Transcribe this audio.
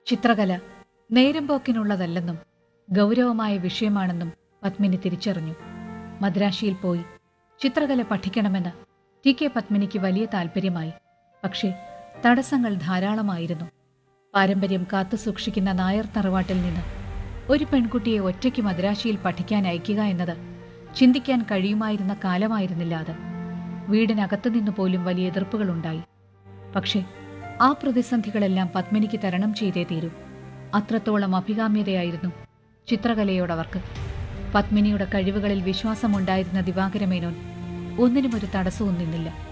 ചിത്രകല നേരം പോക്കിനുള്ളതല്ലെന്നും ഗൗരവമായ വിഷയമാണെന്നും പത്മിനി തിരിച്ചറിഞ്ഞു മദ്രാശിയിൽ പോയി ചിത്രകല പഠിക്കണമെന്ന് ടി കെ പത്മിനിക്ക് വലിയ താല്പര്യമായി പക്ഷേ തടസ്സങ്ങൾ ധാരാളമായിരുന്നു പാരമ്പര്യം കാത്തുസൂക്ഷിക്കുന്ന നായർ തറവാട്ടിൽ നിന്ന് ഒരു പെൺകുട്ടിയെ ഒറ്റയ്ക്ക് മദ്രാശിയിൽ പഠിക്കാൻ അയക്കുക എന്നത് ചിന്തിക്കാൻ കഴിയുമായിരുന്ന കാലമായിരുന്നില്ല അത് വീടിനകത്തു നിന്ന് പോലും വലിയ എതിർപ്പുകളുണ്ടായി പക്ഷേ ആ പ്രതിസന്ധികളെല്ലാം പത്മിനിക്ക് തരണം ചെയ്തേ തീരൂ അത്രത്തോളം അഭികാമ്യതയായിരുന്നു ചിത്രകലയോടവർക്ക് പത്മിനിയുടെ കഴിവുകളിൽ വിശ്വാസമുണ്ടായിരുന്ന ദിവാകരമേനോൻ ഒന്നിനും ഒരു തടസ്സവും നിന്നില്ല